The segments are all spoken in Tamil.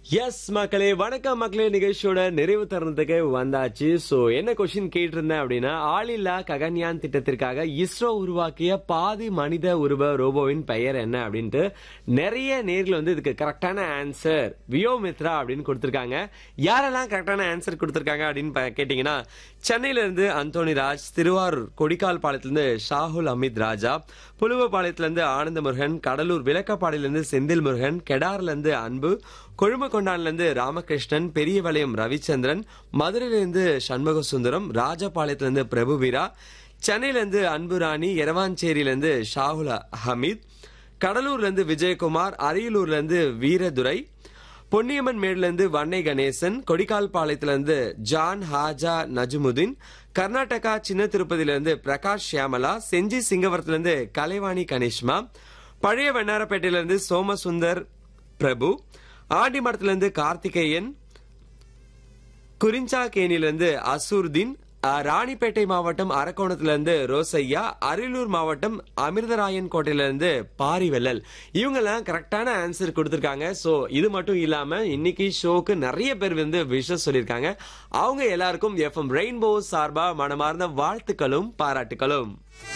எஸ் மக்களே வணக்கம் மக்களே நிகழ்ச்சியோட நிறைவு தருணத்துக்கு வந்தாச்சு சோ என்ன கொஸ்டின் கேட்டிருந்தேன் அப்படின்னா ஆளில்லா ககன்யான் திட்டத்திற்காக இஸ்ரோ உருவாக்கிய பாதி மனித உருவ ரோபோவின் பெயர் என்ன அப்படின்ட்டு நிறைய நேர்கள் வந்து இதுக்கு கரெக்டான ஆன்சர் வியோமித்ரா அப்படின்னு கொடுத்திருக்காங்க யாரெல்லாம் கரெக்டான ஆன்சர் கொடுத்திருக்காங்க அப்படின்னு ப- கேட்டீங்கன்னா சென்னையில இருந்து அந்தோனி ராஜ் திருவாரூர் கொடிக்கால் பாளையத்திலிருந்து ஷாகுல் அமித் ராஜா புலுவபாளையத்திலிருந்து ஆனந்த முருகன் கடலூர் விளக்கப்பாடியிலிருந்து செந்தில் முருகன் கெடார்ல இருந்து அன்பு கொழுமக்கொண்டான்ல இருந்து ராமகிருஷ்ணன் பெரியவளையம் ரவிச்சந்திரன் மதுரையிலிருந்து சண்முக சுந்தரம் ராஜபாளையத்திலிருந்து பிரபுவீரா சென்னையில இருந்து அன்பு ராணி எரவாஞ்சேரியில இருந்து ஷாகுல் ஹமீத் கடலூர்ல இருந்து விஜயகுமார் அரியலூர்ல இருந்து வீரதுரை பொன்னியம்மன் மேடுல இருந்து வன்னை கணேசன் கொடிக்கால் பாளையத்துல இருந்து ஜான் ஹாஜா நஜ்முதீன் கர்நாடகா சின்ன திருப்பதியில இருந்து பிரகாஷ் ஷியாமலா செஞ்சி சிங்கவரத்துல இருந்து கலைவாணி கனிஷ்மா பழைய வெண்ணாரப்பேட்டையில இருந்து சோமசுந்தர் பிரபு ஆண்டிமடத்துல இருந்து கார்த்திகேயன் குறிஞ்சாக்கேணியில இருந்து அசூர்தீன் அஹ், ராணிப்பேட்டை மாவட்டம் அரக்கோணத்துல இருந்து ரோசையா அரியலூர் மாவட்டம் அமிர்தராயன் கோட்டையில இருந்து பாரிவெல்லல் இவங்க எல்லாம் கரெக்டான ஆன்சர் கொடுத்திருக்காங்க சோ இது மட்டும் இல்லாம இன்னைக்கு ஷோக்கு நிறைய பேர் வந்து விஷஸ் சொல்லியிருக்காங்க அவங்க எல்லாருக்கும் எஃப்எம் ரெயின்போ சார்பா மனமார்ந்த வாழ்த்துக்களும் பாராட்டுகளும்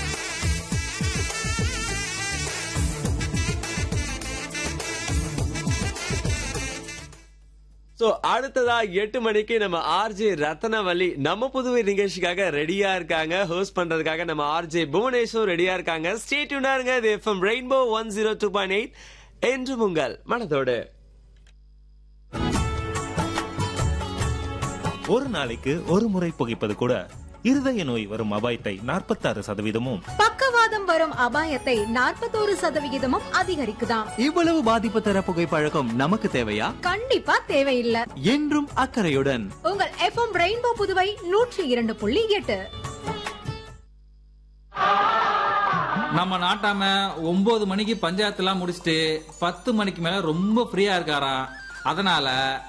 சோ அடுத்ததா எட்டு மணிக்கு நம்ம ஆர்ஜே ரத்னவல்லி நம்ம புதுவை நிகழ்ச்சிக்காக ரெடியா இருக்காங்க ஹோஸ்ட் பண்றதுக்காக நம்ம ஆர்ஜே புவனேஸ்வர் ரெடியா இருக்காங்க ஸ்டேட்யூனா இருங்க இது FM Rainbow one zero two point eight என்று உங்கள் மனதோடு ஒரு நாளைக்கு ஒரு முறை புகைப்பது கூட இருதய நோய் வரும் அபாயத்தை நாற்பத்தாறு சதவீதமும் பக்கவாதம் வரும் அபாயத்தை நாற்பத்தோரு சதவிகிதமும் அதிகரிக்குதாம் இவ்வளவு பாதிப்பு தர புகைப்பழக்கம் நமக்கு தேவையா கண்டிப்பா தேவையில்லை என்றும் அக்கறையுடன் உங்கள் எஃப்எம் ரெயின்போ புதுவை நூற்றி இரண்டு புள்ளி எட்டு நம்ம நாட்டாம ஒன்பது மணிக்கு பஞ்சாயத்து எல்லாம் முடிச்சுட்டு பத்து மணிக்கு மேல ரொம்ப ஃப்ரீயா இருக்காராம் அதனால